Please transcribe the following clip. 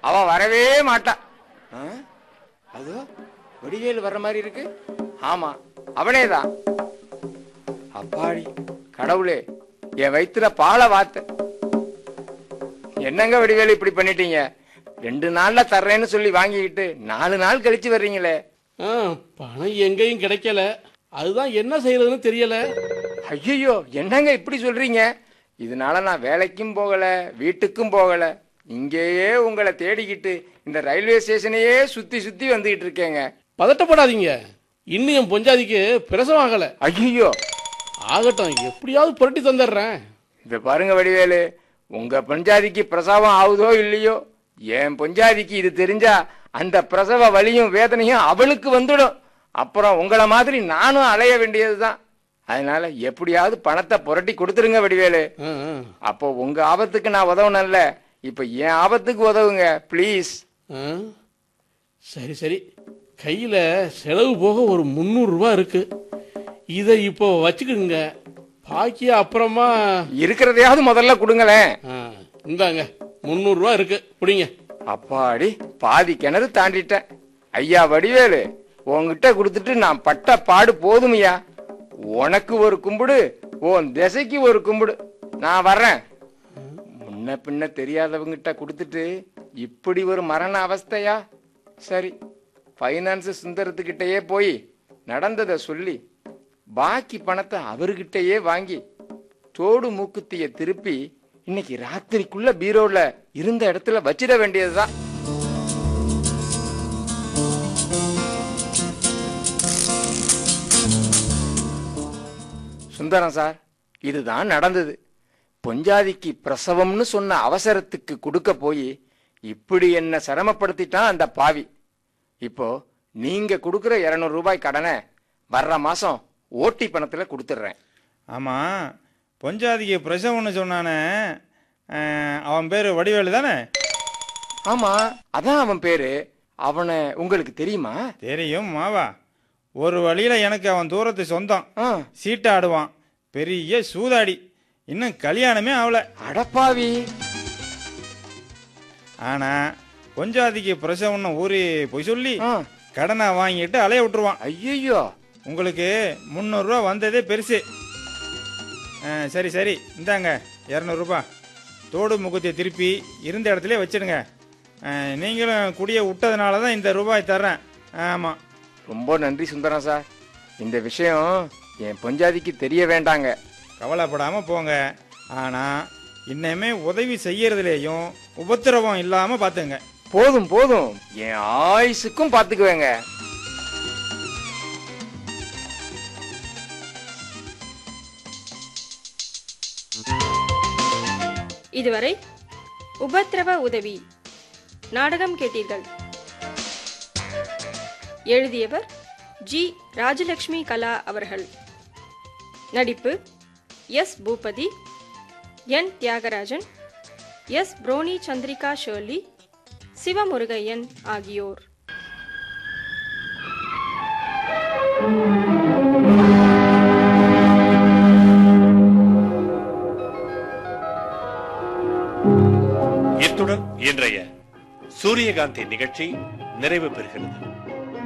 அவ வரவே மாட்டா ஆ? அதோ வடிவேலு வர்ற மாதிரி இருக்கு ஆமா அவனேதான் அப்பாடி கடவுளே என் வயித்துல பாலை வாத்த என்னங்க வடிவேலு இப்படி பண்ணிட்டீங்க ரெண்டு நாள்ல தர்றேன்னு சொல்லி வாங்கிக்கிட்டு நாலு நாள் கழிச்சு வர்றீங்களே ஆ, பணம் எங்கேயும் கிடைக்கல அதுதான் என்ன செய்யறதுன்னு தெரியல ஐயோ என்னங்க இப்படி சொல்றீங்க இதனால நான் வேலைக்கும் போகல வீட்டுக்கும் போகல இங்கேயே உங்களை தேடிக்கிட்டு இந்த ரயில்வே ஸ்டேஷனையே சுத்தி சுத்தி வந்துகிட்டு இருக்கேங்க பதட்டப்படாதீங்க இன்னும் என் பொஞ்சாதிக்கு பிரசவம் ஆகல ஐயோ ஆகட்டும் எப்படியாவது புரட்டி தந்துடுறேன் இத பாருங்க வடிவேலு உங்க பஞ்சாதிக்கு பிரசவம் ஆகுதோ இல்லையோ என் பஞ்சாதிக்கு இது தெரிஞ்சா அந்த பிரசவ வலியும் வேதனையும் அவளுக்கு வந்துடும் அப்புறம் உங்களை மாதிரி நானும் அலைய வேண்டியதுதான் அதனால எப்படியாவது பணத்தை புரட்டி கொடுத்துருங்க வடிவேலு ஆ, ஆ. அப்போ உங்க ஆபத்துக்கு நான் உதவணும்ல இப்ப என் ஆபத்துக்கு உதவுங்க ப்ளீஸ் ஆ? சரி சரி கையில் செலவு போக ஒரு முந்நூறுரூவா இருக்கு இதை இப்போ வச்சுக்கிடுங்க பாக்கி அப்புறமா இருக்கிறதையாவது முதல்ல கொடுங்களேன் ஆ, இந்தாங்க முந்நூறுரூவா இருக்கு பிடிங்க அப்பாடி பாதி கிணறு தாண்டிட்டேன் ஐயா வடிவேலு உன்கிட்ட கொடுத்துட்டு நான் பட்ட பாடு போதுமையா உனக்கு ஒரு கும்பிடு உன் திசைக்கு ஒரு கும்பிடு நான் வர்றேன் முன்ன பின்ன தெரியாதவங்கிட்ட கொடுத்துட்டு இப்படி ஒரு மரண அவஸ்தையா சரி ஃபைனான்ஸ் சுந்தரத்துக்கிட்டயே போய் நடந்ததை சொல்லி பாக்கி பணத்தை அவர்கிட்டயே வாங்கி தோடு மூக்குத்திய திருப்பி இன்னைக்கு ராத்திரிக்குள்ள பீரோல இருந்த இடத்துல வச்சிட வேண்டியதுதான் சுந்தரம் சார் இதுதான் நடந்தது பொஞ்சாதிக்கு பிரசவம்னு சொன்ன அவசரத்துக்கு கொடுக்க போய் இப்படி என்ன சிரமப்படுத்திட்டான் அந்த பாவி இப்போ நீங்க கொடுக்கிற 200 ரூபாய் கடனை வர்ற மாசம் ஓட்டி பணத்துல கொடுத்துட்றேன் ஆமாம் பொஞ்சாதிக்கு பிரசவம்னு சொன்னானே அஹ், அவன் பேர் வடிவேலு தானே ஆமா அதான் அவன் பேரு அவனை உங்களுக்கு தெரியுமா தெரியும் மாவா ஒரு வழியில் எனக்கு அவன் தூரத்து சொந்தம் ஆ, சீட்டாடுவான் பெரிய சூதாடி இன்னும் கல்யாணமே ஆகல அடப்பாவி ஆனால் பொஞ்சாதிக்கு பிரசவம்னு ஊறி பொய் சொல்லி ஆ, கடனை வாங்கிட்டு அலைய விட்டுருவான் ஐயையோ உங்களுக்கு முந்நூறுரூவா வந்ததே பெருசு ஆ, சரி சரி இந்தாங்க இரநூறுபா தோடு முகத்தை திருப்பி இருந்த இடத்துல வச்சிடுங்க ஆ, நீங்களும் குடியை விட்டதுனால தான் இந்த ரூபாய் தர்றேன் ஆமாம் ரொம்ப நன்றி சுந்தரம் சார் இந்த விஷயம் என் பொஞ்சாதிக்கு தெரிய வேண்டாங்க கவலைப்படாமல் போங்க ஆனால் இன்னமே உதவி செய்யறதுலேயும் உபத்திரவம் இல்லாமல் பார்த்துங்க போதும் போதும் என் ஆயுசுக்கும் பாத்துக்குவேங்க இதுவரை உபத்திரவ உதவி நாடகம் கேட்டீர்கள் எழுதியவர் ஜி ராஜலட்சுமி கலா அவர்கள் நடிப்பு S Boopathi N Thiyagarajan S Proni Chandrika Shirley Sivamurugaiyan ஆகியோர் இத்துடன் இன்றைய சூரியகாந்தி நிகழ்ச்சி நிறைவு பெறுகிறது